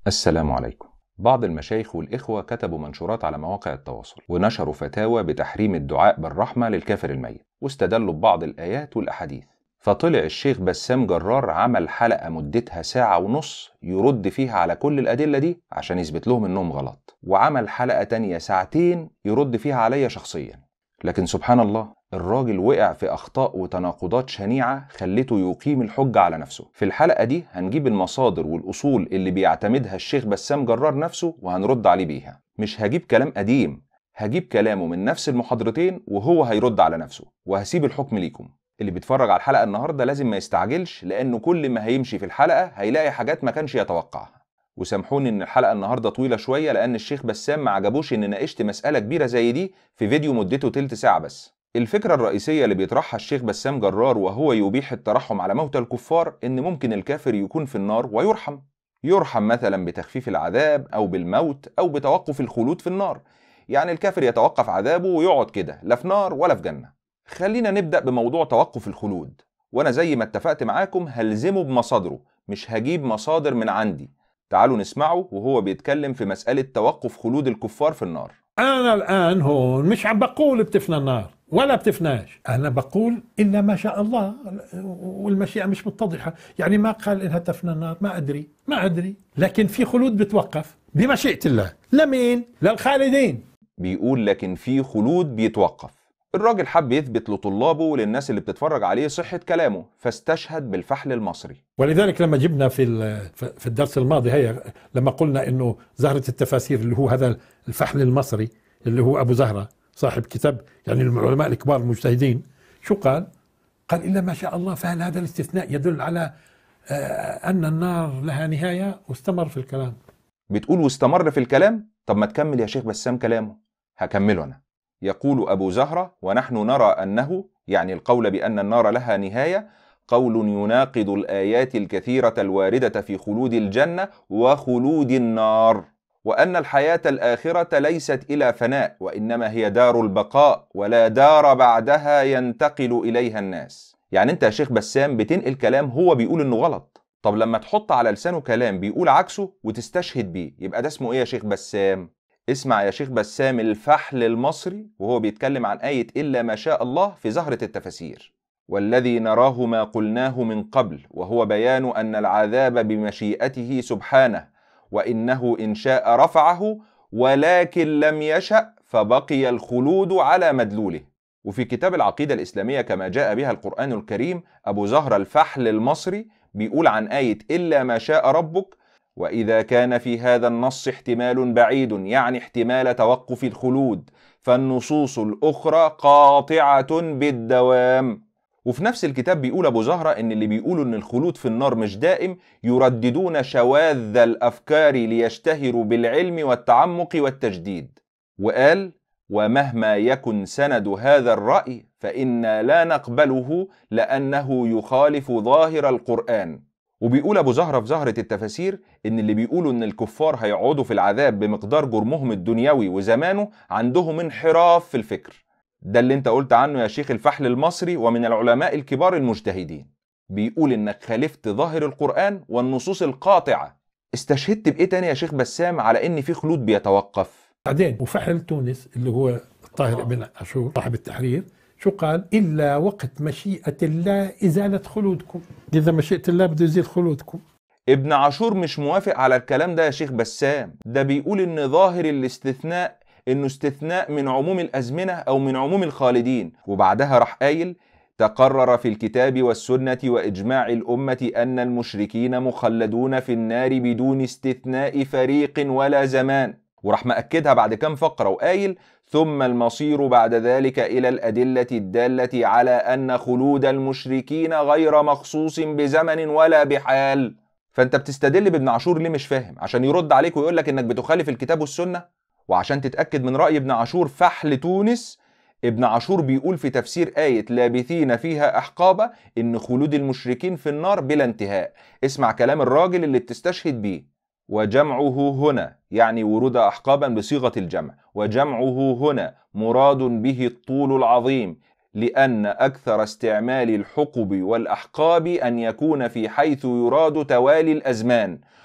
السلام عليكم بعض المشايخ والإخوة كتبوا منشورات على مواقع التواصل ونشروا فتاوى بتحريم الدعاء بالرحمة للكافر الميت واستدلوا ببعض الآيات والأحاديث فطلع الشيخ بسام جرار عمل حلقة مدتها ساعة ونص يرد فيها على كل الأدلة دي عشان يثبت لهم إنهم غلط وعمل حلقة تانية ساعتين يرد فيها عليا شخصيا لكن سبحان الله الراجل وقع في أخطاء وتناقضات شنيعة خلته يقيم الحجة على نفسه في الحلقة دي هنجيب المصادر والأصول اللي بيعتمدها الشيخ بسام جرار نفسه وهنرد عليه بيها مش هجيب كلام قديم هجيب كلامه من نفس المحاضرتين وهو هيرد على نفسه وهسيب الحكم ليكم اللي بيتفرج على الحلقة النهاردة لازم ما يستعجلش لأنه كل ما هيمشي في الحلقة هيلاقي حاجات ما كانش يتوقعها وسامحوني ان الحلقه النهارده طويله شويه لان الشيخ بسام ما عجبوش ان ناقشت مساله كبيره زي دي في فيديو مدته تلت ساعه بس الفكرة الرئيسية اللي بيطرحها الشيخ بسام جرار وهو يبيح الترحم على موتى الكفار إن ممكن الكافر يكون في النار ويرحم يرحم مثلا بتخفيف العذاب أو بالموت أو بتوقف الخلود في النار يعني الكافر يتوقف عذابه ويقعد كده لا في نار ولا في جنة خلينا نبدأ بموضوع توقف الخلود وأنا زي ما اتفقت معاكم هلزمه بمصادره مش هجيب مصادر من عندي تعالوا نسمعه وهو بيتكلم في مسألة توقف خلود الكفار في النار أنا الآن هون مش عم بقول بتفنى النار ولا بتفناش أنا بقول إلا ما شاء الله والمشيئة مش متضحة يعني ما قال إنها تفنى النار ما أدري ما أدري لكن في خلود بتوقف بمشيئة الله لمين للخالدين بيقول لكن في خلود بيتوقف الراجل حب يثبت لطلابه وللناس اللي بتتفرج عليه صحة كلامه فاستشهد بالفحل المصري ولذلك لما جبنا في في الدرس الماضي هي لما قلنا انه زهرة التفاسير اللي هو هذا الفحل المصري اللي هو ابو زهرة صاحب كتاب يعني العلماء الكبار المجتهدين شو قال؟ قال الا ما شاء الله فهل هذا الاستثناء يدل على ان النار لها نهايه واستمر في الكلام بتقول واستمر في الكلام طب ما تكمل يا شيخ بسام كلامه هكمله انا يقول ابو زهره ونحن نرى انه يعني القول بان النار لها نهايه قول يناقض الايات الكثيره الوارده في خلود الجنه وخلود النار وان الحياه الاخره ليست الى فناء وانما هي دار البقاء ولا دار بعدها ينتقل اليها الناس يعني انت يا شيخ بسام بتنقل كلام هو بيقول انه غلط طب لما تحط على لسانه كلام بيقول عكسه وتستشهد بيه يبقى ده اسمه ايه يا شيخ بسام اسمع يا شيخ بسام الفحل المصري وهو بيتكلم عن آية إلا ما شاء الله في زهرة التفاسير والذي نراه ما قلناه من قبل وهو بيان أن العذاب بمشيئته سبحانه وإنه إن شاء رفعه ولكن لم يشأ فبقي الخلود على مدلوله وفي كتاب العقيدة الإسلامية كما جاء بها القرآن الكريم أبو زهر الفحل المصري بيقول عن آية إلا ما شاء ربك واذا كان في هذا النص احتمال بعيد يعني احتمال توقف الخلود فالنصوص الاخرى قاطعه بالدوام وفي نفس الكتاب بيقول ابو زهره ان اللي بيقولوا ان الخلود في النار مش دائم يرددون شواذ الافكار ليشتهروا بالعلم والتعمق والتجديد وقال ومهما يكن سند هذا الراي فانا لا نقبله لانه يخالف ظاهر القران وبيقول ابو زهره في زهره التفاسير ان اللي بيقولوا ان الكفار هيقعدوا في العذاب بمقدار جرمهم الدنيوي وزمانه عندهم انحراف في الفكر ده اللي انت قلت عنه يا شيخ الفحل المصري ومن العلماء الكبار المجتهدين بيقول انك خالفت ظاهر القران والنصوص القاطعه استشهدت بايه تاني يا شيخ بسام على ان في خلود بيتوقف بعدين وفحل تونس اللي هو الطاهر بن عاشور صاحب التحرير شو قال إلا وقت مشيئة الله إزالة خلودكم إذا مشيئة الله بده يزيل خلودكم ابن عاشور مش موافق على الكلام ده يا شيخ بسام ده بيقول ان ظاهر الاستثناء انه استثناء من عموم الازمنه او من عموم الخالدين وبعدها راح قايل تقرر في الكتاب والسنه واجماع الامه ان المشركين مخلدون في النار بدون استثناء فريق ولا زمان وراح مأكدها بعد كام فقره وقايل ثم المصير بعد ذلك الى الادله الداله على ان خلود المشركين غير مخصوص بزمن ولا بحال فانت بتستدل بابن عاشور ليه مش فاهم عشان يرد عليك ويقول لك انك بتخالف الكتاب والسنه وعشان تتاكد من راي ابن عاشور فحل تونس ابن عاشور بيقول في تفسير آية لابثين فيها أحقابا إن خلود المشركين في النار بلا انتهاء اسمع كلام الراجل اللي بتستشهد بيه وجمعه هنا يعني ورود أحقابا بصيغة الجمع وجمعه هنا مراد به الطول العظيم لأن أكثر استعمال الحقب والأحقاب أن يكون في حيث يراد توالي الأزمان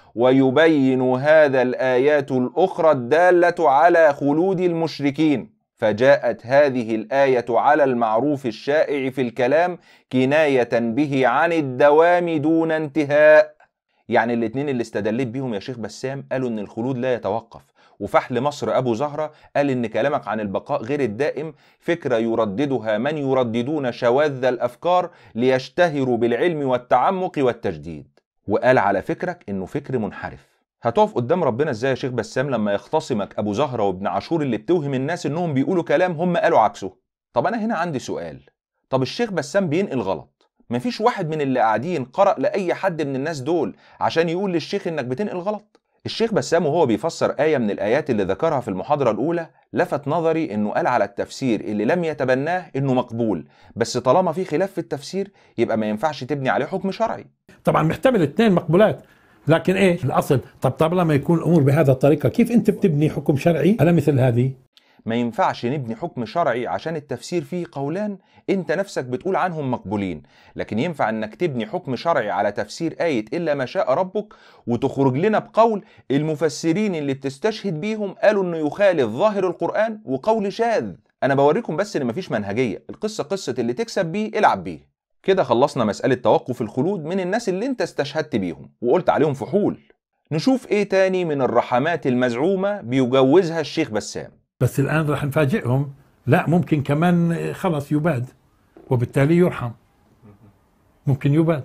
ويبين هذا الآيات الأخرى الدالة على خلود المشركين فجاءت هذه الآية على المعروف الشائع في الكلام كناية به عن الدوام دون انتهاء يعني الاتنين اللي استدلت بيهم يا شيخ بسام قالوا ان الخلود لا يتوقف وفحل مصر ابو زهره قال ان كلامك عن البقاء غير الدائم فكره يرددها من يرددون شواذ الافكار ليشتهروا بالعلم والتعمق والتجديد وقال على فكرك انه فكر منحرف هتقف قدام ربنا ازاي يا شيخ بسام لما يختصمك ابو زهره وابن عاشور اللي بتوهم الناس انهم بيقولوا كلام هم قالوا عكسه طب انا هنا عندي سؤال طب الشيخ بسام بينقل غلط مفيش واحد من اللي قاعدين قرأ لأي حد من الناس دول عشان يقول للشيخ إنك بتنقل غلط الشيخ بسام وهو بيفسر آية من الآيات اللي ذكرها في المحاضرة الأولى لفت نظري إنه قال على التفسير اللي لم يتبناه إنه مقبول بس طالما في خلاف في التفسير يبقى ما ينفعش تبني عليه حكم شرعي طبعا محتمل اثنين مقبولات لكن ايش الاصل طب طالما يكون الامور بهذا الطريقه كيف انت بتبني حكم شرعي على مثل هذه ما ينفعش نبني حكم شرعي عشان التفسير فيه قولان انت نفسك بتقول عنهم مقبولين لكن ينفع انك تبني حكم شرعي على تفسير آية إلا ما شاء ربك وتخرج لنا بقول المفسرين اللي بتستشهد بيهم قالوا انه يخالف ظاهر القرآن وقول شاذ انا بوريكم بس ان مفيش منهجية القصة قصة اللي تكسب بيه العب بيه كده خلصنا مسألة توقف الخلود من الناس اللي انت استشهدت بيهم وقلت عليهم فحول نشوف ايه تاني من الرحمات المزعومة بيجوزها الشيخ بسام بس الان راح نفاجئهم لا ممكن كمان خلص يباد وبالتالي يرحم ممكن يباد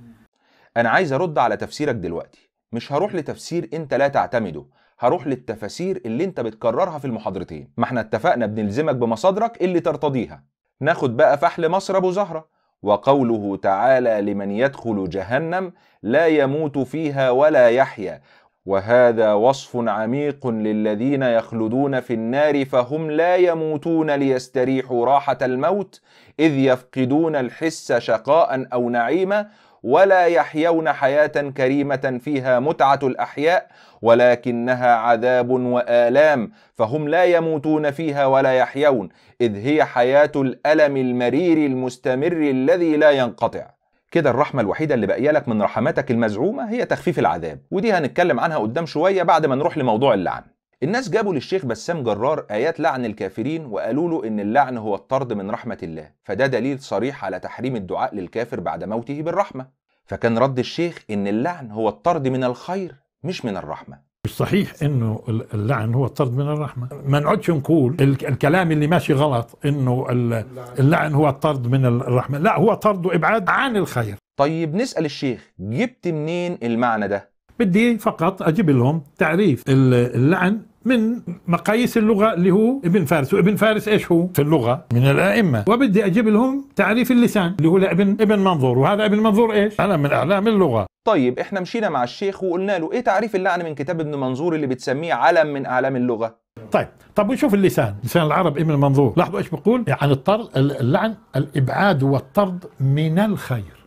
انا عايز ارد على تفسيرك دلوقتي مش هروح لتفسير انت لا تعتمده هروح للتفاسير اللي انت بتكررها في المحاضرتين ما احنا اتفقنا بنلزمك بمصادرك اللي ترتضيها ناخد بقى فحل مصر ابو زهره وقوله تعالى لمن يدخل جهنم لا يموت فيها ولا يحيا وهذا وصف عميق للذين يخلدون في النار فهم لا يموتون ليستريحوا راحه الموت اذ يفقدون الحس شقاء او نعيما ولا يحيون حياه كريمه فيها متعه الاحياء ولكنها عذاب والام فهم لا يموتون فيها ولا يحيون اذ هي حياه الالم المرير المستمر الذي لا ينقطع كده الرحمة الوحيدة اللي باقية لك من رحماتك المزعومة هي تخفيف العذاب ودي هنتكلم عنها قدام شوية بعد ما نروح لموضوع اللعن الناس جابوا للشيخ بسام جرار آيات لعن الكافرين وقالوا له إن اللعن هو الطرد من رحمة الله فده دليل صريح على تحريم الدعاء للكافر بعد موته بالرحمة فكان رد الشيخ إن اللعن هو الطرد من الخير مش من الرحمة مش صحيح انه اللعن هو الطرد من الرحمه ما نقعدش نقول الكلام اللي ماشي غلط انه اللعن هو الطرد من الرحمه لا هو طرد وابعاد عن الخير طيب نسأل الشيخ جبت منين المعنى ده بدي فقط اجيب لهم تعريف اللعن من مقاييس اللغة اللي هو ابن فارس وابن فارس ايش هو في اللغة من الائمة وبدي اجيب لهم تعريف اللسان اللي هو لابن ابن منظور وهذا ابن منظور ايش علم من اعلام اللغة طيب احنا مشينا مع الشيخ وقلنا له ايه تعريف اللعن من كتاب ابن منظور اللي بتسميه علم من اعلام اللغة طيب طب ونشوف اللسان لسان العرب ابن منظور لاحظوا ايش بيقول يعني الطرد اللعن الابعاد والطرد من الخير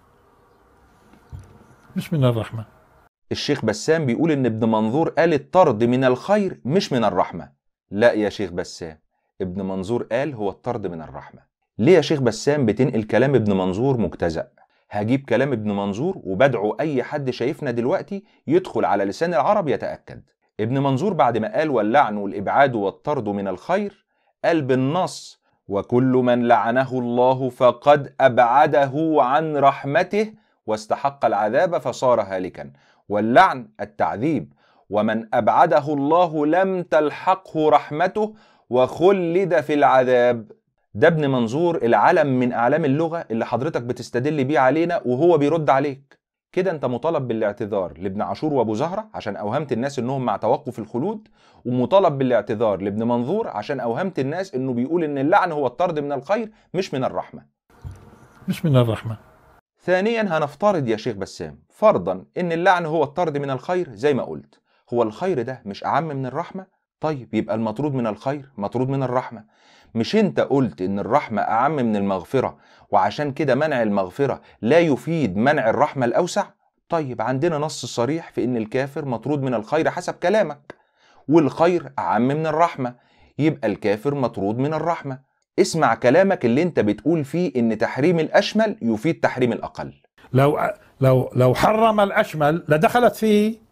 مش من الرحمه الشيخ بسام بيقول ان ابن منظور قال الطرد من الخير مش من الرحمة لا يا شيخ بسام ابن منظور قال هو الطرد من الرحمة ليه يا شيخ بسام بتنقل كلام ابن منظور مجتزأ هجيب كلام ابن منظور وبدعو اي حد شايفنا دلوقتي يدخل على لسان العرب يتأكد ابن منظور بعد ما قال واللعن والإبعاد والطرد من الخير قال بالنص وكل من لعنه الله فقد أبعده عن رحمته واستحق العذاب فصار هالكا واللعن التعذيب ومن ابعده الله لم تلحقه رحمته وخلد في العذاب ده ابن منظور العلم من اعلام اللغه اللي حضرتك بتستدل بيه علينا وهو بيرد عليك كده انت مطالب بالاعتذار لابن عاشور وابو زهره عشان اوهمت الناس انهم مع توقف الخلود ومطالب بالاعتذار لابن منظور عشان اوهمت الناس انه بيقول ان اللعن هو الطرد من الخير مش من الرحمه مش من الرحمه ثانيا هنفترض يا شيخ بسام فرضا ان اللعن هو الطرد من الخير زي ما قلت هو الخير ده مش اعم من الرحمه طيب يبقى المطرود من الخير مطرود من الرحمه مش انت قلت ان الرحمه اعم من المغفره وعشان كده منع المغفره لا يفيد منع الرحمه الاوسع طيب عندنا نص صريح في ان الكافر مطرود من الخير حسب كلامك والخير اعم من الرحمه يبقى الكافر مطرود من الرحمه اسمع كلامك اللي انت بتقول فيه ان تحريم الاشمل يفيد تحريم الاقل لو لو لو حرم الاشمل لدخلت فيه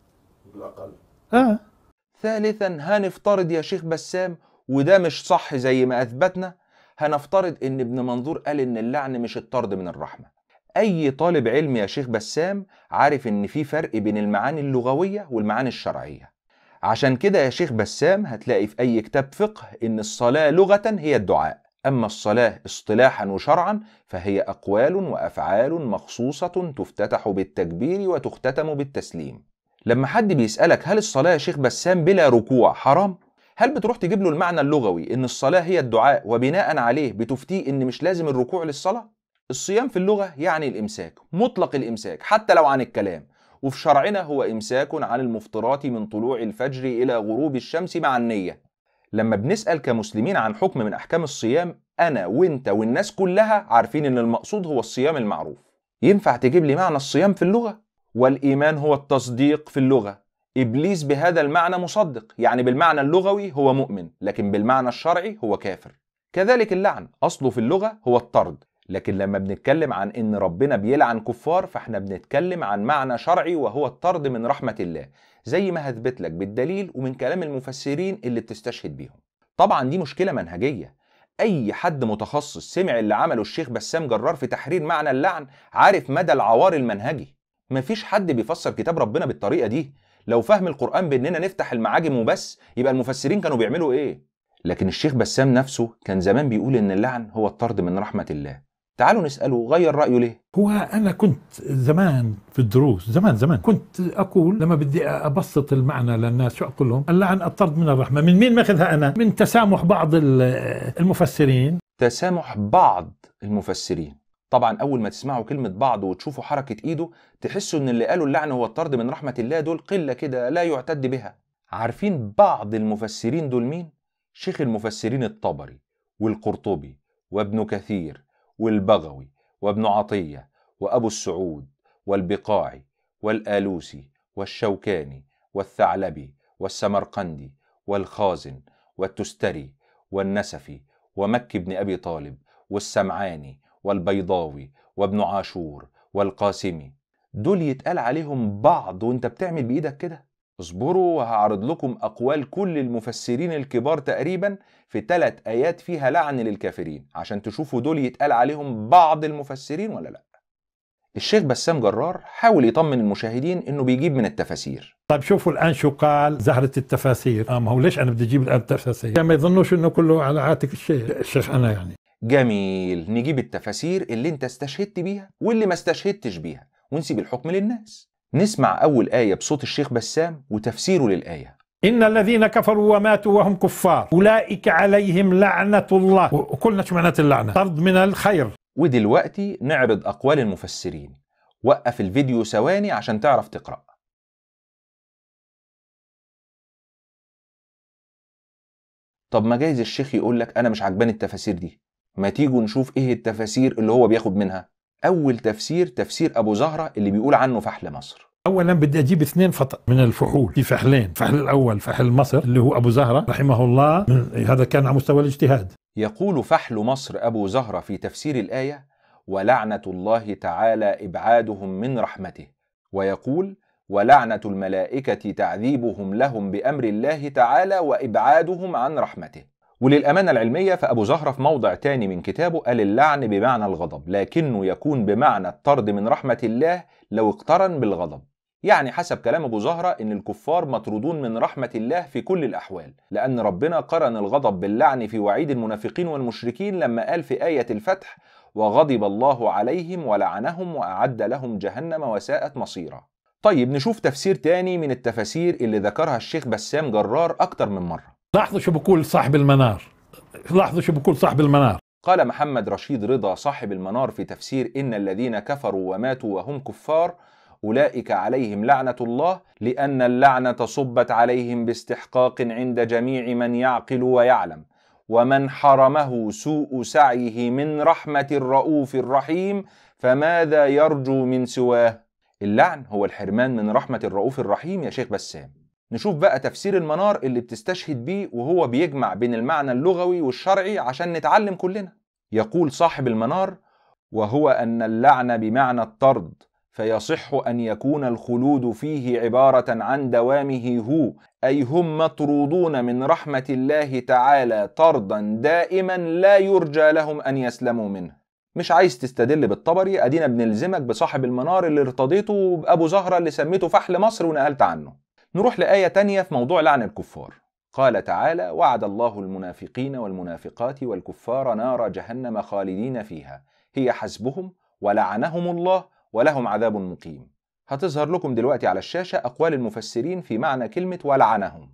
بالأقل آه ثالثا هنفترض يا شيخ بسام وده مش صح زي ما أثبتنا هنفترض إن ابن منظور قال إن اللعن مش الطرد من الرحمة أي طالب علم يا شيخ بسام عارف إن في فرق بين المعاني اللغوية والمعاني الشرعية عشان كده يا شيخ بسام هتلاقي في أي كتاب فقه إن الصلاة لغة هي الدعاء أما الصلاة اصطلاحا وشرعا فهي أقوال وأفعال مخصوصة تفتتح بالتكبير وتختتم بالتسليم لما حد بيسألك هل الصلاة يا شيخ بسام بلا ركوع حرام؟ هل بتروح تجيب له المعنى اللغوي إن الصلاة هي الدعاء وبناء عليه بتفتيه إن مش لازم الركوع للصلاة؟ الصيام في اللغة يعني الإمساك مطلق الإمساك حتى لو عن الكلام وفي شرعنا هو إمساك عن المفطرات من طلوع الفجر إلى غروب الشمس مع النية لما بنسأل كمسلمين عن حكم من أحكام الصيام أنا وإنت والناس كلها عارفين إن المقصود هو الصيام المعروف ينفع تجيب لي معنى الصيام في اللغة؟ والإيمان هو التصديق في اللغة إبليس بهذا المعنى مصدق يعني بالمعنى اللغوي هو مؤمن لكن بالمعنى الشرعي هو كافر كذلك اللعن أصله في اللغة هو الطرد لكن لما بنتكلم عن ان ربنا بيلعن كفار فاحنا بنتكلم عن معنى شرعي وهو الطرد من رحمة الله زي ما هثبت لك بالدليل ومن كلام المفسرين اللي بتستشهد بيهم طبعا دي مشكلة منهجية اي حد متخصص سمع اللي عمله الشيخ بسام جرار في تحرير معنى اللعن عارف مدى العوار المنهجي مفيش حد بيفسر كتاب ربنا بالطريقة دي لو فهم القرآن باننا نفتح المعاجم وبس يبقى المفسرين كانوا بيعملوا ايه لكن الشيخ بسام نفسه كان زمان بيقول ان اللعن هو الطرد من رحمة الله تعالوا نسأله غير رأيه ليه هو أنا كنت زمان في الدروس زمان زمان كنت أقول لما بدي أبسط المعنى للناس شو أقول لهم اللعن الطرد من الرحمة من مين ماخذها أنا من تسامح بعض المفسرين تسامح بعض المفسرين طبعا اول ما تسمعوا كلمه بعض وتشوفوا حركه ايده تحسوا ان اللي قالوا اللعن هو الطرد من رحمه الله دول قله كده لا يعتد بها عارفين بعض المفسرين دول مين شيخ المفسرين الطبري والقرطبي وابن كثير والبغوي وابن عطية وأبو السعود والبقاعي والآلوسي والشوكاني والثعلبي والسمرقندي والخازن والتستري والنسفي ومك بن أبي طالب والسمعاني والبيضاوي وابن عاشور والقاسمي دول يتقال عليهم بعض وانت بتعمل بإيدك كده اصبروا وهعرض لكم أقوال كل المفسرين الكبار تقريبا في ثلاث آيات فيها لعن للكافرين عشان تشوفوا دول يتقال عليهم بعض المفسرين ولا لأ الشيخ بسام جرار حاول يطمن المشاهدين انه بيجيب من التفاسير طيب شوفوا الان شو قال زهرة التفاسير اه ما هو ليش انا بدي اجيب الان التفاسير ما يظنوش انه كله على عاتق الشيخ الشيخ انا يعني جميل نجيب التفاسير اللي انت استشهدت بيها واللي ما استشهدتش بيها ونسيب الحكم للناس نسمع أول آية بصوت الشيخ بسام وتفسيره للآية إن الذين كفروا وماتوا وهم كفار أولئك عليهم لعنة الله وقلنا شو معنات اللعنة طرد من الخير ودلوقتي نعرض أقوال المفسرين وقف الفيديو ثواني عشان تعرف تقرأ طب ما جايز الشيخ يقول لك أنا مش عجباني التفاسير دي ما تيجوا نشوف إيه التفاسير اللي هو بياخد منها أول تفسير تفسير أبو زهرة اللي بيقول عنه فحل مصر اولا بدي اجيب اثنين فط من الفحول في فحلين فحل الاول فحل مصر اللي هو ابو زهره رحمه الله هذا كان على مستوى الاجتهاد يقول فحل مصر ابو زهره في تفسير الايه ولعنه الله تعالى ابعادهم من رحمته ويقول ولعنه الملائكه تعذيبهم لهم بامر الله تعالى وابعادهم عن رحمته وللأمانة العلمية فأبو زهرة في موضع تاني من كتابه قال اللعن بمعنى الغضب لكنه يكون بمعنى الطرد من رحمة الله لو اقترن بالغضب يعني حسب كلام أبو زهرة إن الكفار مطرودون من رحمة الله في كل الأحوال لأن ربنا قرن الغضب باللعن في وعيد المنافقين والمشركين لما قال في آية الفتح وغضب الله عليهم ولعنهم وأعد لهم جهنم وساءت مصيرا طيب نشوف تفسير تاني من التفاسير اللي ذكرها الشيخ بسام جرار أكتر من مرة لاحظوا شو بقول صاحب المنار لاحظوا شو بقول صاحب المنار قال محمد رشيد رضا صاحب المنار في تفسير إن الذين كفروا وماتوا وهم كفار أولئك عليهم لعنة الله لأن اللعنة صبت عليهم باستحقاق عند جميع من يعقل ويعلم ومن حرمه سوء سعيه من رحمة الرؤوف الرحيم فماذا يرجو من سواه اللعن هو الحرمان من رحمة الرؤوف الرحيم يا شيخ بسام نشوف بقى تفسير المنار اللي بتستشهد بيه وهو بيجمع بين المعنى اللغوي والشرعي عشان نتعلم كلنا يقول صاحب المنار وهو أن اللعن بمعنى الطرد فيصح ان يكون الخلود فيه عباره عن دوامه هو اي هم مطرودون من رحمه الله تعالى طردا دائما لا يرجى لهم ان يسلموا منه مش عايز تستدل بالطبري ادينا بنلزمك بصاحب المنار اللي ارتضيته وبابو زهره اللي سميته فحل مصر ونقلت عنه نروح لايه تانية في موضوع لعن الكفار قال تعالى وعد الله المنافقين والمنافقات والكفار نار جهنم خالدين فيها هي حسبهم ولعنهم الله ولهم عذاب مقيم هتظهر لكم دلوقتي على الشاشة أقوال المفسرين في معنى كلمة ولعنهم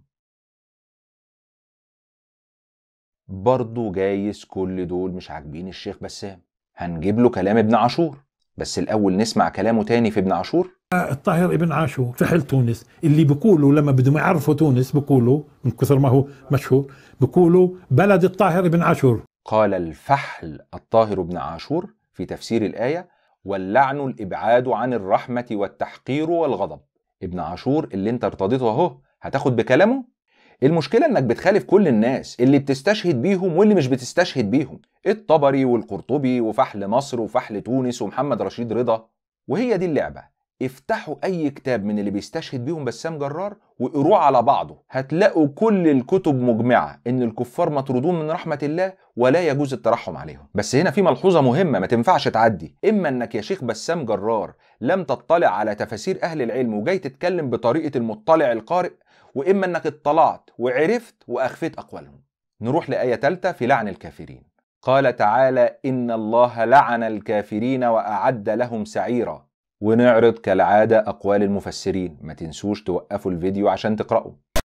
برضو جايز كل دول مش عاجبين الشيخ بسام هنجيب له كلام ابن عاشور بس الأول نسمع كلامه تاني في ابن عاشور الطاهر ابن عاشور فحل تونس اللي بيقولوا لما بدهم يعرفوا تونس بيقولوا من كثر ما هو مشهور بيقولوا بلد الطاهر ابن عاشور قال الفحل الطاهر بن عاشور في تفسير الآية واللعن الإبعاد عن الرحمة والتحقير والغضب ابن عاشور اللي انت ارتضيته اهو هتاخد بكلامه المشكلة انك بتخالف كل الناس اللي بتستشهد بيهم واللي مش بتستشهد بيهم الطبري والقرطبي وفحل مصر وفحل تونس ومحمد رشيد رضا وهي دي اللعبة افتحوا اي كتاب من اللي بيستشهد بيهم بسام جرار واقروه على بعضه هتلاقوا كل الكتب مجمعة ان الكفار مطرودون من رحمة الله ولا يجوز الترحم عليهم بس هنا في ملحوظة مهمة ما تنفعش تعدي اما انك يا شيخ بسام جرار لم تطلع على تفاسير اهل العلم وجاي تتكلم بطريقة المطلع القارئ واما انك اطلعت وعرفت واخفيت اقوالهم نروح لآية ثالثة في لعن الكافرين قال تعالى إن الله لعن الكافرين وأعد لهم سعيرا ونعرض كالعادة أقوال المفسرين ما تنسوش توقفوا الفيديو عشان تقرأوا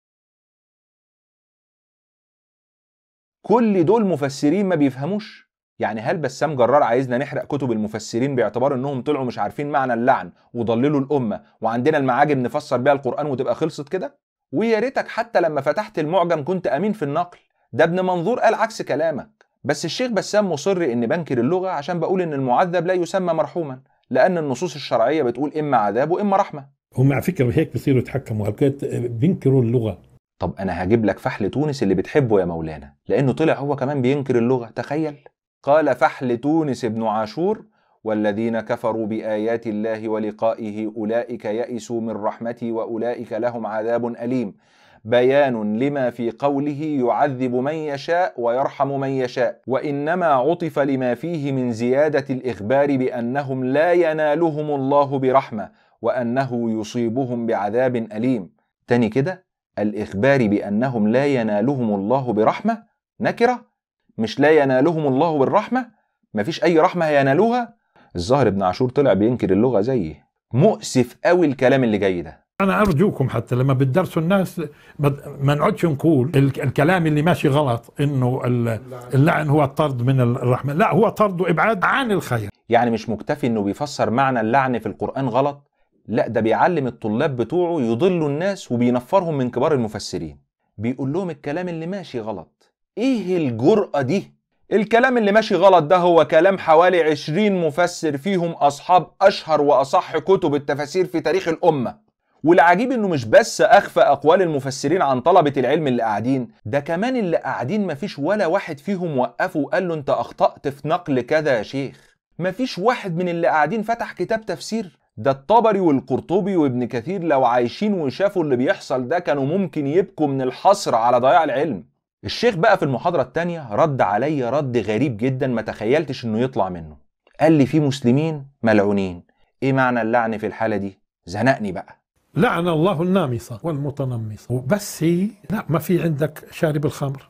كل دول مفسرين ما بيفهموش يعني هل بسام جرار عايزنا نحرق كتب المفسرين باعتبار انهم طلعوا مش عارفين معنى اللعن وضللوا الامه وعندنا المعاجم نفسر بيها القران وتبقى خلصت كده ويا ريتك حتى لما فتحت المعجم كنت امين في النقل ده ابن منظور قال عكس كلامك بس الشيخ بسام مصر ان بنكر اللغه عشان بقول ان المعذب لا يسمى مرحوما لان النصوص الشرعيه بتقول اما عذاب واما رحمه هم على فكره هيك بصيروا يتحكموا هلقيت بينكروا اللغه طب انا هجيب لك فحل تونس اللي بتحبه يا مولانا لانه طلع هو كمان بينكر اللغه تخيل قال فحل تونس ابن عاشور والذين كفروا بايات الله ولقائه اولئك يئسوا من رحمتي واولئك لهم عذاب اليم بيان لما في قوله يعذب من يشاء ويرحم من يشاء وانما عطف لما فيه من زياده الاخبار بانهم لا ينالهم الله برحمه وانه يصيبهم بعذاب اليم تاني كده الاخبار بانهم لا ينالهم الله برحمه نكره مش لا ينالهم الله بالرحمه مفيش اي رحمه هينالوها الظاهر ابن عاشور طلع بينكر اللغه زيي مؤسف قوي الكلام اللي جاي ده انا ارجوكم حتى لما بتدرسوا الناس ما نقعدش نقول الكلام اللي ماشي غلط انه اللعن هو الطرد من الرحمه لا هو طرد وابعاد عن الخير يعني مش مكتفي انه بيفسر معنى اللعن في القران غلط لا ده بيعلم الطلاب بتوعه يضلوا الناس وبينفرهم من كبار المفسرين بيقول لهم الكلام اللي ماشي غلط ايه الجرأة دي الكلام اللي ماشي غلط ده هو كلام حوالي عشرين مفسر فيهم أصحاب أشهر وأصح كتب التفاسير في تاريخ الأمة والعجيب انه مش بس اخفى اقوال المفسرين عن طلبة العلم اللي قاعدين ده كمان اللي قاعدين مفيش ولا واحد فيهم وقفه وقال له انت اخطأت في نقل كذا يا شيخ مفيش واحد من اللي قاعدين فتح كتاب تفسير ده الطبري والقرطبي وابن كثير لو عايشين وشافوا اللي بيحصل ده كانوا ممكن يبكوا من الحسر على ضياع العلم الشيخ بقى في المحاضرة التانية رد عليا رد غريب جدا ما تخيلتش انه يطلع منه قال لي في مسلمين ملعونين ايه معنى اللعن في الحالة دي زنقني بقى لعن الله النامصة والمتنمصة وبس هي لا ما في عندك شارب الخمر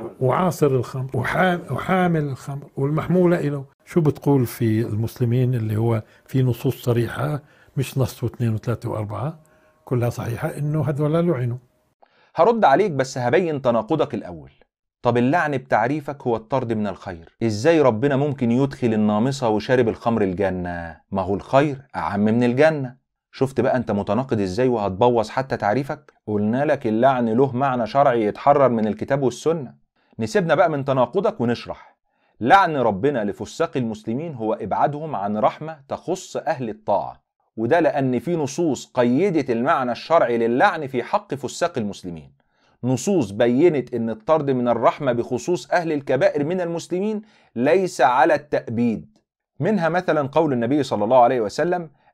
وعاصر الخمر وحامل الخمر والمحمولة إله شو بتقول في المسلمين اللي هو في نصوص صريحة مش نص واثنين وثلاثة وأربعة كلها صحيحة إنه هذول لعنوا هرد عليك بس هبين تناقضك الأول طب اللعن بتعريفك هو الطرد من الخير ازاي ربنا ممكن يدخل النامصة وشارب الخمر الجنة ما هو الخير أعم من الجنة شفت بقى انت متناقض ازاي وهتبوظ حتى تعريفك قلنا لك اللعن له معنى شرعي يتحرر من الكتاب والسنة نسيبنا بقى من تناقضك ونشرح لعن ربنا لفساق المسلمين هو ابعادهم عن رحمة تخص اهل الطاعة وده لان في نصوص قيدت المعنى الشرعي للعن في حق فساق المسلمين نصوص بينت ان الطرد من الرحمة بخصوص اهل الكبائر من المسلمين ليس على التأبيد منها مثلا قول النبي صلى الله عليه وسلم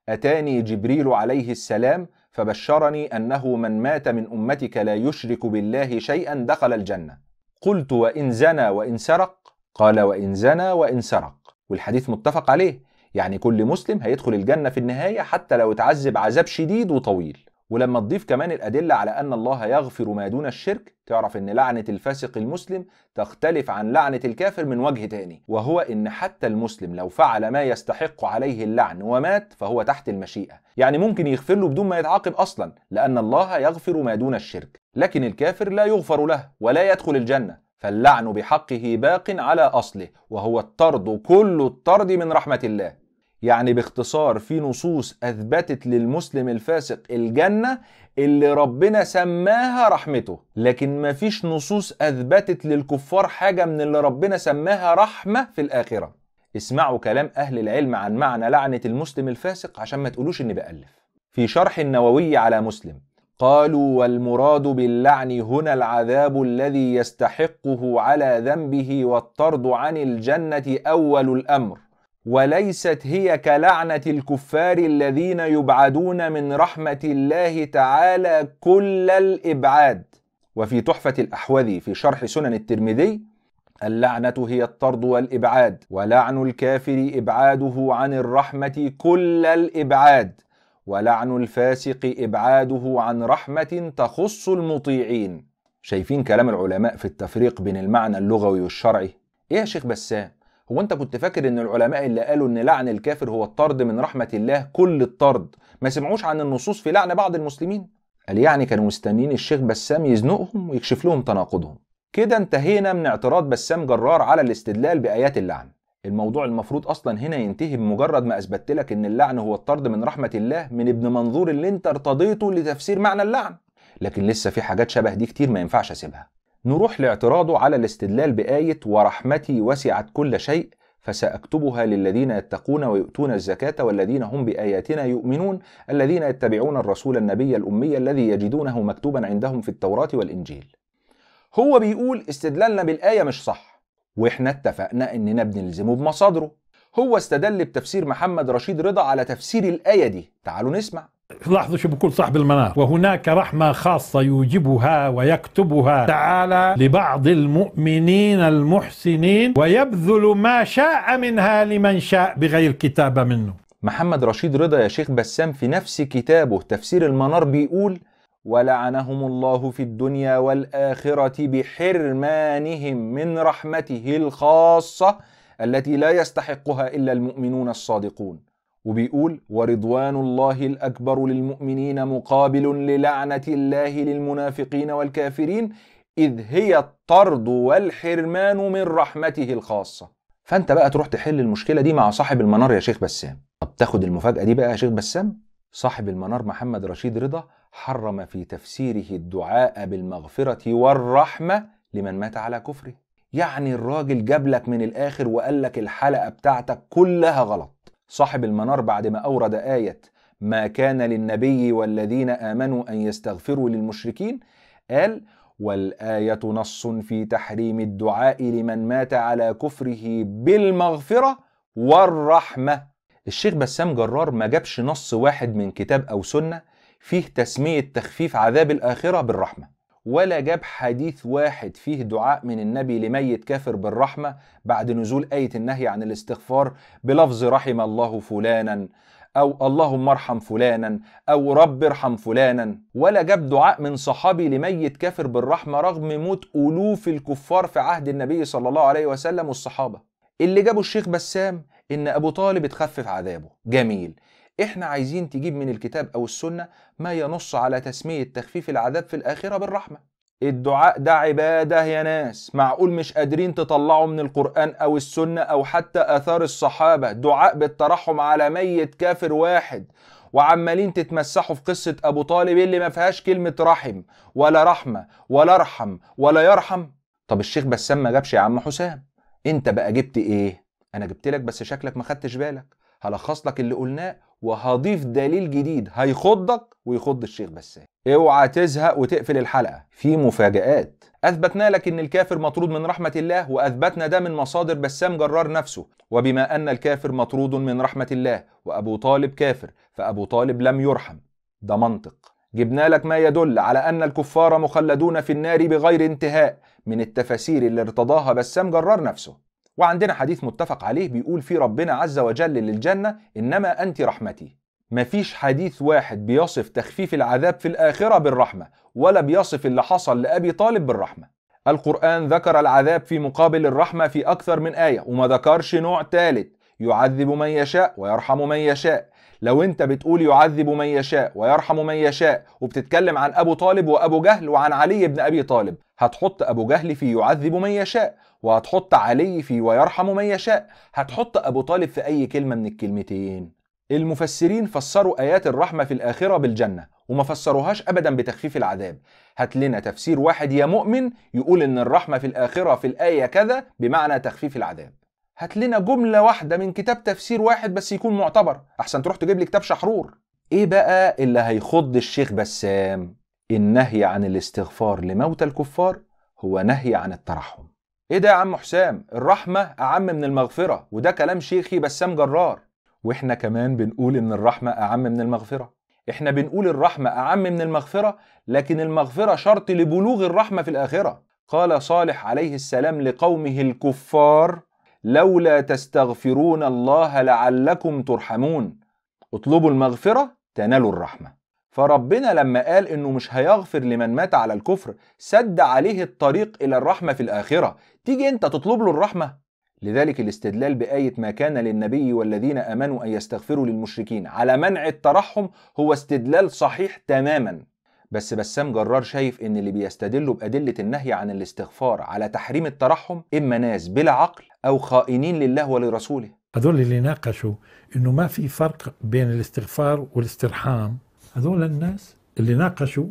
اتاني جبريل عليه السلام فبشرني انه من مات من امتك لا يشرك بالله شيئا دخل الجنه قلت وان زنى وان سرق قال وان زنى وان سرق والحديث متفق عليه يعني كل مسلم هيدخل الجنه في النهايه حتى لو اتعذب عذاب شديد وطويل ولما تضيف كمان الأدلة على أن الله يغفر ما دون الشرك تعرف أن لعنة الفاسق المسلم تختلف عن لعنة الكافر من وجه تاني وهو أن حتى المسلم لو فعل ما يستحق عليه اللعن ومات فهو تحت المشيئة يعني ممكن يغفر له بدون ما يتعاقب أصلا لأن الله يغفر ما دون الشرك لكن الكافر لا يغفر له ولا يدخل الجنة فاللعن بحقه باق على أصله وهو الطرد كل الطرد من رحمة الله يعني باختصار في نصوص اثبتت للمسلم الفاسق الجنه اللي ربنا سماها رحمته لكن مفيش نصوص اثبتت للكفار حاجه من اللي ربنا سماها رحمه في الاخره اسمعوا كلام اهل العلم عن معنى لعنه المسلم الفاسق عشان ما تقولوش اني بالف في شرح النووي على مسلم قالوا والمراد باللعن هنا العذاب الذي يستحقه على ذنبه والطرد عن الجنه اول الامر وليست هي كلعنه الكفار الذين يبعدون من رحمه الله تعالى كل الابعاد وفي تحفه الاحوذي في شرح سنن الترمذي اللعنه هي الطرد والابعاد ولعن الكافر ابعاده عن الرحمه كل الابعاد ولعن الفاسق ابعاده عن رحمه تخص المطيعين شايفين كلام العلماء في التفريق بين المعنى اللغوي والشرعي ايه يا شيخ بسام هو انت كنت فاكر ان العلماء اللي قالوا ان لعن الكافر هو الطرد من رحمه الله كل الطرد ما سمعوش عن النصوص في لعن بعض المسلمين قال يعني كانوا مستنيين الشيخ بسام يزنقهم ويكشف لهم تناقضهم كده انتهينا من اعتراض بسام جرار على الاستدلال بايات اللعن الموضوع المفروض اصلا هنا ينتهي بمجرد ما اثبتت لك ان اللعن هو الطرد من رحمه الله من ابن منظور اللي انت ارتضيته لتفسير معنى اللعن لكن لسه في حاجات شبه دي كتير ما ينفعش اسيبها نروح لاعتراضه على الاستدلال بآية ورحمتي وسعت كل شيء فسأكتبها للذين يتقون ويؤتون الزكاة والذين هم بآياتنا يؤمنون الذين يتبعون الرسول النبي الأمي الذي يجدونه مكتوبا عندهم في التوراة والإنجيل هو بيقول استدلالنا بالآية مش صح واحنا اتفقنا اننا بنلزمه بمصادره هو استدل بتفسير محمد رشيد رضا على تفسير الآية دي تعالوا نسمع لاحظوا شو بقول صاحب المنار وهناك رحمة خاصة يوجبها ويكتبها تعالى لبعض المؤمنين المحسنين ويبذل ما شاء منها لمن شاء بغير كتابة منه محمد رشيد رضا يا شيخ بسام في نفس كتابه تفسير المنار بيقول ولعنهم الله في الدنيا والآخرة بحرمانهم من رحمته الخاصة التي لا يستحقها إلا المؤمنون الصادقون وبيقول ورضوان الله الأكبر للمؤمنين مقابل للعنة الله للمنافقين والكافرين إذ هي الطرد والحرمان من رحمته الخاصة فأنت بقى تروح تحل المشكلة دي مع صاحب المنار يا شيخ بسام طب تاخد المفاجأة دي بقى يا شيخ بسام صاحب المنار محمد رشيد رضا حرم في تفسيره الدعاء بالمغفرة والرحمة لمن مات على كفره يعني الراجل جاب لك من الآخر وقال لك الحلقة بتاعتك كلها غلط صاحب المنار بعد ما أورد آية ما كان للنبي والذين آمنوا أن يستغفروا للمشركين قال والآية نص في تحريم الدعاء لمن مات على كفره بالمغفرة والرحمة الشيخ بسام جرار ما جابش نص واحد من كتاب أو سنة فيه تسمية تخفيف عذاب الآخرة بالرحمة ولا جاب حديث واحد فيه دعاء من النبي لميت كافر بالرحمة بعد نزول آية النهي عن الاستغفار بلفظ رحم الله فلانا أو اللهم ارحم فلانا أو رب ارحم فلانا ولا جاب دعاء من صحابي لميت كافر بالرحمة رغم موت ألوف الكفار في عهد النبي صلى الله عليه وسلم والصحابة اللي جابه الشيخ بسام إن أبو طالب اتخفف عذابه جميل احنا عايزين تجيب من الكتاب او السنه ما ينص على تسميه تخفيف العذاب في الاخره بالرحمه الدعاء ده عباده يا ناس معقول مش قادرين تطلعوا من القران او السنه او حتى اثار الصحابه دعاء بالترحم على ميت كافر واحد وعمالين تتمسحوا في قصه ابو طالب اللي ما فيهاش كلمه رحم ولا رحمه ولا ارحم ولا يرحم طب الشيخ بسام ما جابش يا عم حسام انت بقى جبت ايه انا جبت لك بس شكلك ما خدتش بالك هلخص لك اللي قلناه وهضيف دليل جديد هيخضك ويخض الشيخ بسام اوعى تزهق وتقفل الحلقة في مفاجآت أثبتنا لك إن الكافر مطرود من رحمة الله وأثبتنا ده من مصادر بسام جرار نفسه وبما أن الكافر مطرود من رحمة الله وأبو طالب كافر فأبو طالب لم يرحم ده منطق جبنا لك ما يدل على أن الكفار مخلدون في النار بغير انتهاء من التفاسير اللي ارتضاها بسام جرار نفسه وعندنا حديث متفق عليه بيقول فيه ربنا عز وجل للجنة إنما أنت رحمتي مفيش حديث واحد بيصف تخفيف العذاب في الآخرة بالرحمة ولا بيصف اللي حصل لأبي طالب بالرحمة القرآن ذكر العذاب في مقابل الرحمة في أكثر من آية وما ذكرش نوع ثالث يعذب من يشاء ويرحم من يشاء لو انت بتقول يعذب من يشاء ويرحم من يشاء وبتتكلم عن ابو طالب وابو جهل وعن علي بن ابي طالب هتحط ابو جهل في يعذب من يشاء وهتحط علي في ويرحم من يشاء هتحط ابو طالب في اي كلمه من الكلمتين المفسرين فسروا ايات الرحمه في الاخره بالجنه وما فسروهاش ابدا بتخفيف العذاب هات لنا تفسير واحد يا مؤمن يقول ان الرحمه في الاخره في الايه كذا بمعنى تخفيف العذاب هات لنا جمله واحده من كتاب تفسير واحد بس يكون معتبر احسن تروح تجيب لي كتاب شحرور ايه بقى اللي هيخض الشيخ بسام النهي عن الاستغفار لموتى الكفار هو نهي عن الترحم ايه ده يا عم حسام الرحمه اعم من المغفره وده كلام شيخي بسام جرار واحنا كمان بنقول ان الرحمه اعم من المغفره احنا بنقول الرحمه اعم من المغفره لكن المغفره شرط لبلوغ الرحمه في الاخره قال صالح عليه السلام لقومه الكفار لولا تستغفرون الله لعلكم ترحمون اطلبوا المغفرة تنالوا الرحمة فربنا لما قال انه مش هيغفر لمن مات على الكفر سد عليه الطريق الى الرحمة في الاخرة تيجي انت تطلب له الرحمة لذلك الاستدلال بآية ما كان للنبي والذين آمنوا أن يستغفروا للمشركين على منع الترحم هو استدلال صحيح تماما بس بسام جرار شايف ان اللي بيستدلوا بأدلة النهي عن الاستغفار على تحريم الترحم إما ناس بلا عقل أو خائنين لله ولرسوله هذول اللي ناقشوا انه ما في فرق بين الاستغفار والاسترحام هذول الناس اللي ناقشوا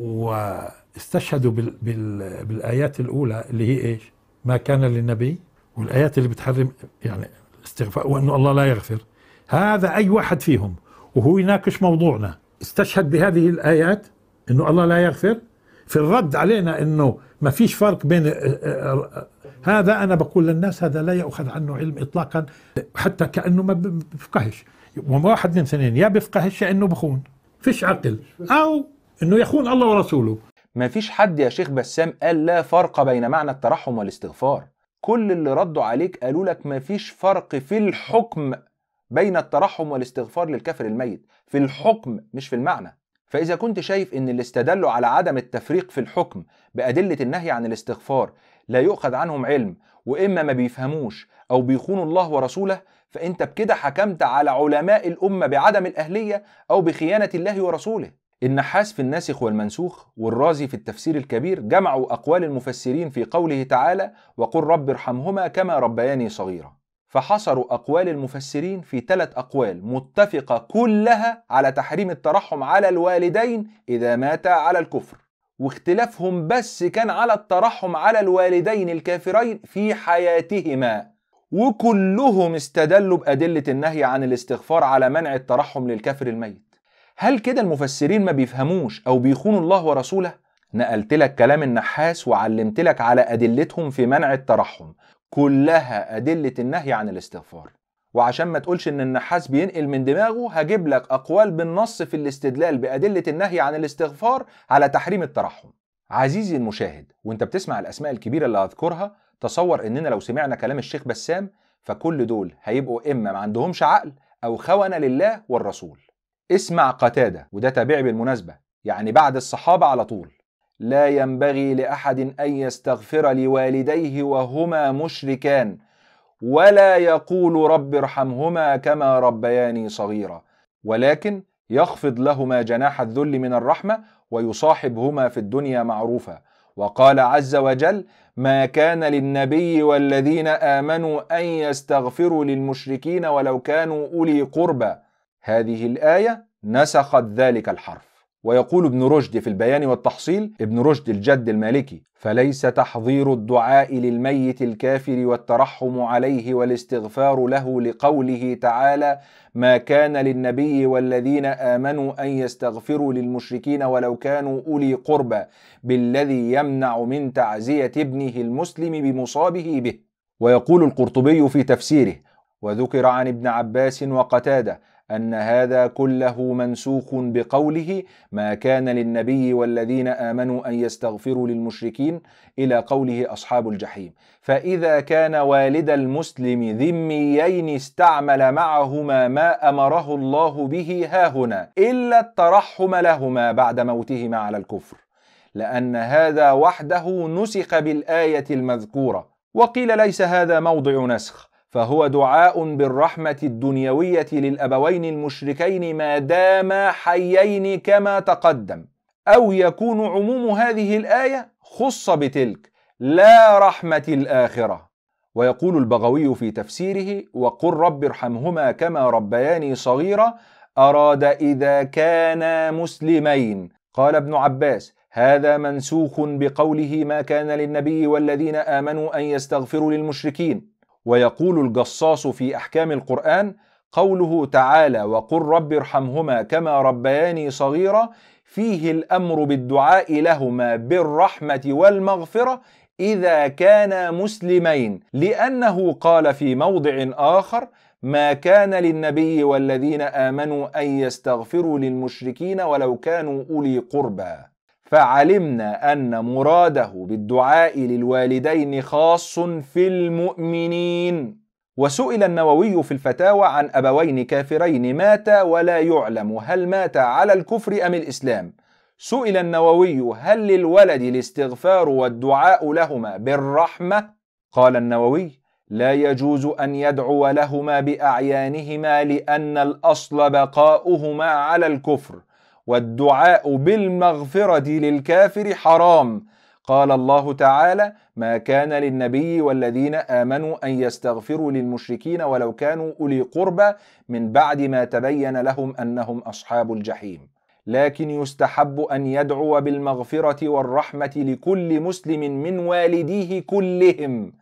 واستشهدوا بال بال بالايات الاولى اللي هي ايش؟ ما كان للنبي والايات اللي بتحرم يعني الاستغفار وانه الله لا يغفر هذا اي واحد فيهم وهو يناقش موضوعنا استشهد بهذه الايات انه الله لا يغفر في الرد علينا انه ما فيش فرق بين هذا انا بقول للناس هذا لا يؤخذ عنه علم اطلاقا حتى كانه ما بفقهش واحد من اثنين يا بفقهش يا انه بخون فيش عقل او انه يخون الله ورسوله ما فيش حد يا شيخ بسام قال لا فرق بين معنى الترحم والاستغفار كل اللي ردوا عليك قالوا لك ما فيش فرق في الحكم بين الترحم والاستغفار للكافر الميت في الحكم مش في المعنى فإذا كنت شايف إن اللي استدلوا على عدم التفريق في الحكم بأدلة النهي عن الاستغفار لا يؤخذ عنهم علم وإما ما بيفهموش أو بيخونوا الله ورسوله فأنت بكده حكمت على علماء الأمة بعدم الأهلية أو بخيانة الله ورسوله النحاس في الناسخ والمنسوخ والرازي في التفسير الكبير جمعوا أقوال المفسرين في قوله تعالى وقل رب ارحمهما كما ربياني صغيرا فحصروا أقوال المفسرين في ثلاث أقوال متفقة كلها على تحريم الترحم على الوالدين إذا ماتا على الكفر واختلافهم بس كان على الترحم على الوالدين الكافرين في حياتهما وكلهم استدلوا بأدلة النهي عن الاستغفار على منع الترحم للكافر الميت هل كده المفسرين ما بيفهموش أو بيخونوا الله ورسوله؟ نقلت لك كلام النحاس وعلمت لك على أدلتهم في منع الترحم كلها أدلة النهي عن الاستغفار وعشان ما تقولش ان النحاس بينقل من دماغه هجيب لك اقوال بالنص في الاستدلال بادله النهي عن الاستغفار على تحريم الترحم عزيزي المشاهد وانت بتسمع الاسماء الكبيره اللي هذكرها تصور اننا لو سمعنا كلام الشيخ بسام فكل دول هيبقوا اما ما عندهمش عقل او خونه لله والرسول اسمع قتاده وده تابعي بالمناسبه يعني بعد الصحابه على طول لا ينبغي لاحد ان يستغفر لوالديه وهما مشركان ولا يقول رب ارحمهما كما ربياني صغيرا ولكن يخفض لهما جناح الذل من الرحمه ويصاحبهما في الدنيا معروفا وقال عز وجل ما كان للنبي والذين امنوا ان يستغفروا للمشركين ولو كانوا اولي قربى هذه الايه نسخت ذلك الحرف ويقول ابن رشد في البيان والتحصيل ابن رشد الجد المالكي فليس تحضير الدعاء للميت الكافر والترحم عليه والاستغفار له لقوله تعالى ما كان للنبي والذين امنوا ان يستغفروا للمشركين ولو كانوا اولي قربى بالذي يمنع من تعزيه ابنه المسلم بمصابه به ويقول القرطبي في تفسيره وذكر عن ابن عباس وقتاده ان هذا كله منسوخ بقوله ما كان للنبي والذين امنوا ان يستغفروا للمشركين الى قوله اصحاب الجحيم فاذا كان والد المسلم ذميين استعمل معهما ما امره الله به هاهنا الا الترحم لهما بعد موتهما على الكفر لان هذا وحده نسخ بالايه المذكوره وقيل ليس هذا موضع نسخ فهو دعاء بالرحمة الدنيوية للأبوين المشركين ما داما حيين كما تقدم أو يكون عموم هذه الآية خص بتلك لا رحمة الآخرة ويقول البغوي في تفسيره وقل رب ارحمهما كما ربياني صغيرا أراد إذا كانا مسلمين قال ابن عباس هذا منسوخ بقوله ما كان للنبي والذين آمنوا أن يستغفروا للمشركين ويقول الجصاص في احكام القران قوله تعالى وقل رب ارحمهما كما ربياني صغيرا فيه الامر بالدعاء لهما بالرحمه والمغفره اذا كانا مسلمين لانه قال في موضع اخر ما كان للنبي والذين امنوا ان يستغفروا للمشركين ولو كانوا اولي قربى فعلمنا ان مراده بالدعاء للوالدين خاص في المؤمنين وسئل النووي في الفتاوى عن ابوين كافرين ماتا ولا يعلم هل مات على الكفر ام الاسلام سئل النووي هل للولد الاستغفار والدعاء لهما بالرحمه قال النووي لا يجوز ان يدعو لهما باعيانهما لان الاصل بقاؤهما على الكفر والدعاء بالمغفرة للكافر حرام قال الله تعالى ما كان للنبي والذين آمنوا أن يستغفروا للمشركين ولو كانوا أولي قربى من بعد ما تبين لهم أنهم أصحاب الجحيم لكن يستحب أن يدعو بالمغفرة والرحمة لكل مسلم من والديه كلهم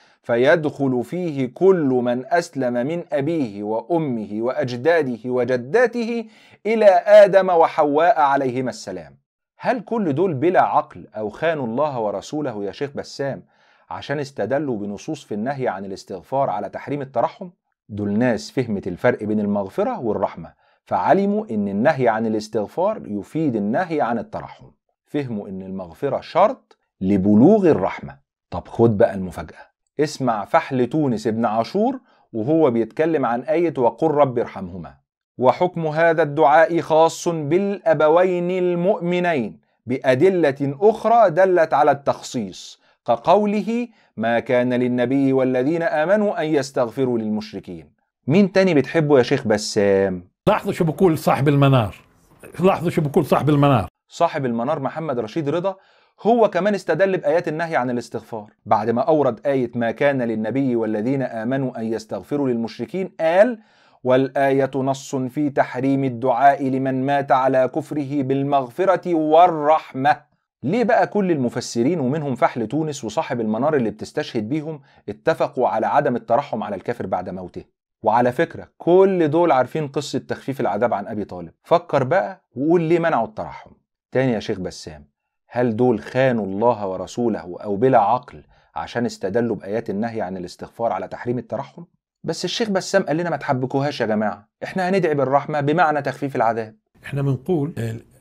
فيدخل فيه كل من اسلم من ابيه وامه واجداده وجداته الى ادم وحواء عليهما السلام هل كل دول بلا عقل او خانوا الله ورسوله يا شيخ بسام عشان استدلوا بنصوص في النهي عن الاستغفار على تحريم الترحم دول ناس فهمت الفرق بين المغفره والرحمه فعلموا ان النهي عن الاستغفار يفيد النهي عن الترحم فهموا ان المغفره شرط لبلوغ الرحمه طب خد بقى المفاجاه اسمع فحل تونس ابن عاشور وهو بيتكلم عن آية وقل رب ارحمهما وحكم هذا الدعاء خاص بالأبوين المؤمنين بأدلة أخرى دلت على التخصيص كقوله ما كان للنبي والذين آمنوا أن يستغفروا للمشركين مين تاني بتحبه يا شيخ بسام لاحظوا شو بقول صاحب المنار لاحظوا شو بقول صاحب المنار صاحب المنار محمد رشيد رضا هو كمان استدل بآيات النهي عن الاستغفار بعد ما أورد آية ما كان للنبي والذين آمنوا أن يستغفروا للمشركين قال والآية نص في تحريم الدعاء لمن مات على كفره بالمغفرة والرحمة ليه بقى كل المفسرين ومنهم فحل تونس وصاحب المنار اللي بتستشهد بيهم اتفقوا على عدم الترحم على الكافر بعد موته وعلى فكرة كل دول عارفين قصة تخفيف العذاب عن أبي طالب فكر بقى وقول ليه منعوا الترحم تاني يا شيخ بسام هل دول خانوا الله ورسوله او بلا عقل عشان استدلوا بايات النهي عن الاستغفار على تحريم الترحم بس الشيخ بسام قال لنا ما تحبكوهاش يا جماعه احنا هندعي بالرحمه بمعنى تخفيف العذاب احنا بنقول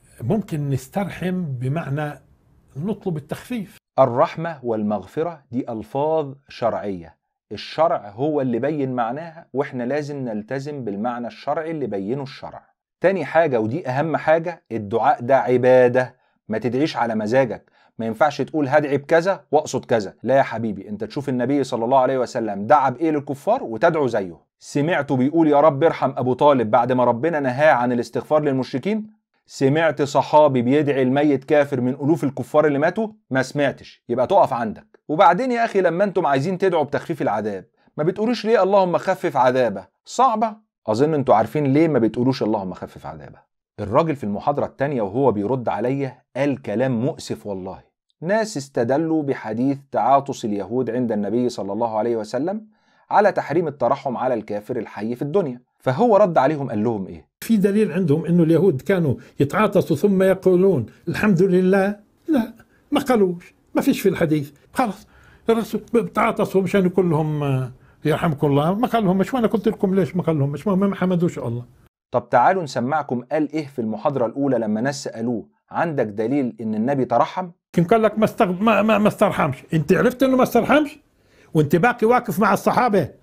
ممكن نسترحم بمعنى نطلب التخفيف الرحمه والمغفره دي الفاظ شرعيه الشرع هو اللي بين معناها واحنا لازم نلتزم بالمعنى الشرعي اللي بينه الشرع تاني حاجة ودي أهم حاجة الدعاء ده عبادة ما تدعيش على مزاجك ما ينفعش تقول هدعي بكذا واقصد كذا لا يا حبيبي انت تشوف النبي صلى الله عليه وسلم دعا بايه للكفار وتدعو زيه سمعته بيقول يا رب ارحم ابو طالب بعد ما ربنا نهاه عن الاستغفار للمشركين سمعت صحابي بيدعي الميت كافر من الوف الكفار اللي ماتوا ما سمعتش يبقى تقف عندك وبعدين يا اخي لما انتم عايزين تدعوا بتخفيف العذاب ما بتقولوش ليه اللهم خفف عذابه صعبه اظن انتوا عارفين ليه ما بتقولوش اللهم خفف عذابه الراجل في المحاضرة التانية وهو بيرد عليا قال كلام مؤسف والله ناس استدلوا بحديث تعاطس اليهود عند النبي صلى الله عليه وسلم على تحريم الترحم على الكافر الحي في الدنيا فهو رد عليهم قال لهم ايه في دليل عندهم انه اليهود كانوا يتعاطسوا ثم يقولون الحمد لله لا ما قالوش ما فيش في الحديث خلاص الرسول تعاطسوا مشان كلهم آه، يرحمكم الله ما قال لهم مش وانا قلت لكم ليش ما قال لهم مش ما حمدوش الله طب تعالوا نسمعكم قال ايه في المحاضرة الأولى لما ناس سألوه عندك دليل إن النبي ترحم؟ كم قال لك ما, استغ... ما, ما, ما استرحمش انت عرفت انه ما استرحمش وانت باقي واقف مع الصحابة إيه،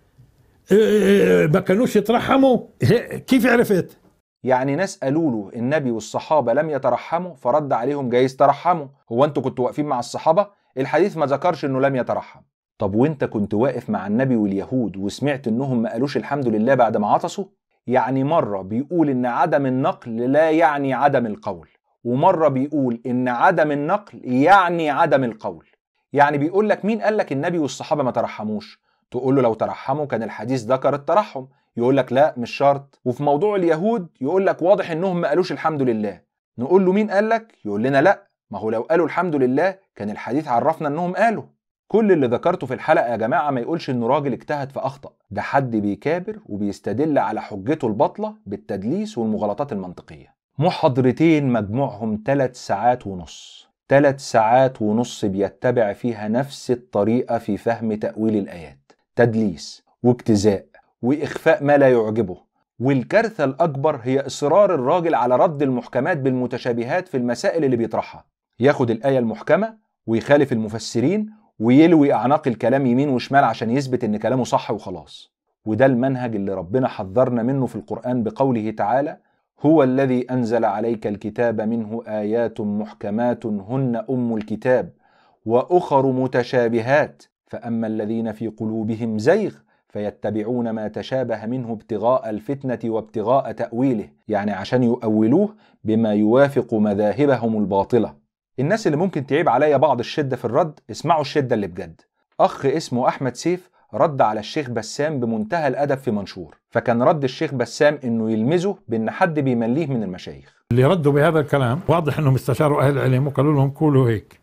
إيه، إيه، ما كانوش يترحموا كيف عرفت؟ يعني ناس قالوا له النبي والصحابة لم يترحموا فرد عليهم جايز ترحموا هو انتوا كنتوا واقفين مع الصحابة الحديث ما ذكرش انه لم يترحم طب وانت كنت واقف مع النبي واليهود وسمعت انهم ما قالوش الحمد لله بعد ما عطسوا يعني مرة بيقول ان عدم النقل لا يعني عدم القول ومرة بيقول ان عدم النقل يعني عدم القول يعني بيقول لك مين قال لك النبي والصحابة ما ترحموش تقول له لو ترحموا كان الحديث ذكر الترحم يقول لك لا مش شرط وفي موضوع اليهود يقول لك واضح انهم ما قالوش الحمد لله نقول له مين قال لك يقول لنا لا ما هو لو قالوا الحمد لله كان الحديث عرفنا انهم قالوا كل اللي ذكرته في الحلقه يا جماعه ما يقولش انه راجل اجتهد فاخطا ده حد بيكابر وبيستدل على حجته الباطله بالتدليس والمغالطات المنطقيه محاضرتين مجموعهم ثلاث ساعات ونص ثلاث ساعات ونص بيتبع فيها نفس الطريقه في فهم تاويل الايات تدليس واجتزاء واخفاء ما لا يعجبه والكارثه الاكبر هي اصرار الراجل على رد المحكمات بالمتشابهات في المسائل اللي بيطرحها ياخد الايه المحكمه ويخالف المفسرين ويلوي اعناق الكلام يمين وشمال عشان يثبت ان كلامه صح وخلاص وده المنهج اللي ربنا حذرنا منه في القران بقوله تعالى هو الذي انزل عليك الكتاب منه ايات محكمات هن ام الكتاب واخر متشابهات فاما الذين في قلوبهم زيغ فيتبعون ما تشابه منه ابتغاء الفتنه وابتغاء تاويله يعني عشان يؤولوه بما يوافق مذاهبهم الباطله الناس اللي ممكن تعيب عليا بعض الشده في الرد اسمعوا الشده اللي بجد اخ اسمه احمد سيف رد على الشيخ بسام بمنتهى الادب في منشور فكان رد الشيخ بسام انه يلمزه بان حد بيمليه من المشايخ اللي ردوا بهذا الكلام واضح انهم استشاروا اهل العلم وقالوا لهم قولوا هيك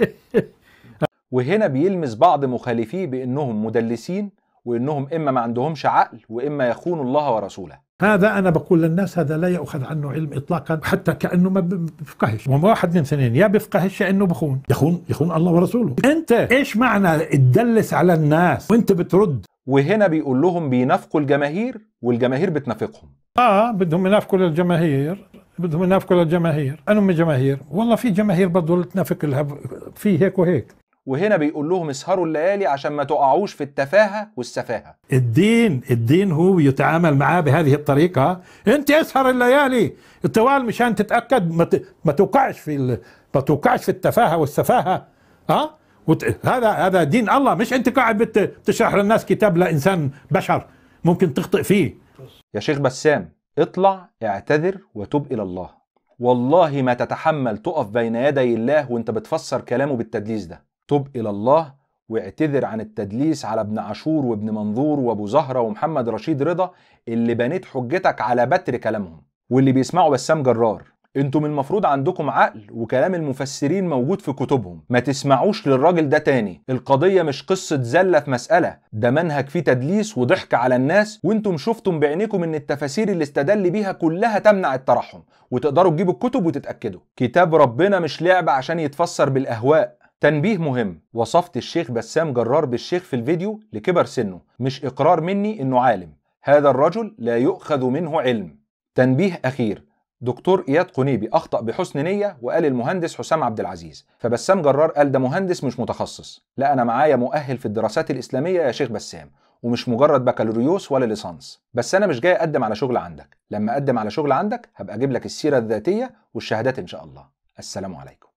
وهنا بيلمز بعض مخالفيه بانهم مدلسين وانهم اما ما عندهمش عقل واما يخونوا الله ورسوله هذا انا بقول للناس هذا لا يؤخذ عنه علم اطلاقا حتى كانه ما بفقهش واحد من اثنين يا بفقهش يا انه بخون يخون يخون الله ورسوله انت ايش معنى تدلس على الناس وانت بترد وهنا بيقول لهم بينافقوا الجماهير والجماهير بتنافقهم اه بدهم ينافقوا للجماهير بدهم ينافقوا للجماهير انا من جماهير والله في جماهير برضه تنافق لها في هيك وهيك وهنا بيقول لهم اسهروا الليالي عشان ما تقعوش في التفاهة والسفاهة الدين الدين هو يتعامل معاه بهذه الطريقة انت اسهر الليالي التوال مشان تتأكد ما, ت... ما توقعش في ال... ما توقعش في التفاهة والسفاهة ها وت... هذا هذا دين الله مش انت قاعد بت... بتشرح للناس كتاب لانسان بشر ممكن تخطئ فيه يا شيخ بسام اطلع اعتذر وتب الى الله والله ما تتحمل تقف بين يدي الله وانت بتفسر كلامه بالتدليس ده تب إلى الله واعتذر عن التدليس على ابن عاشور وابن منظور وابو زهرة ومحمد رشيد رضا اللي بنيت حجتك على بتر كلامهم واللي بيسمعوا بسام جرار انتم المفروض عندكم عقل وكلام المفسرين موجود في كتبهم ما تسمعوش للراجل ده تاني القضية مش قصة زلة في مسألة ده منهج فيه تدليس وضحك على الناس وانتم شفتم بعينيكم ان التفاسير اللي استدل بيها كلها تمنع الترحم وتقدروا تجيبوا الكتب وتتأكدوا كتاب ربنا مش لعبة عشان يتفسر بالأهواء تنبيه مهم وصفت الشيخ بسام جرار بالشيخ في الفيديو لكبر سنه مش إقرار مني إنه عالم هذا الرجل لا يؤخذ منه علم تنبيه أخير دكتور إياد قنيبي أخطأ بحسن نية وقال المهندس حسام عبد العزيز فبسام جرار قال ده مهندس مش متخصص لا أنا معايا مؤهل في الدراسات الإسلامية يا شيخ بسام ومش مجرد بكالوريوس ولا ليسانس بس أنا مش جاي أقدم على شغل عندك لما أقدم على شغل عندك هبقى أجيب لك السيرة الذاتية والشهادات إن شاء الله السلام عليكم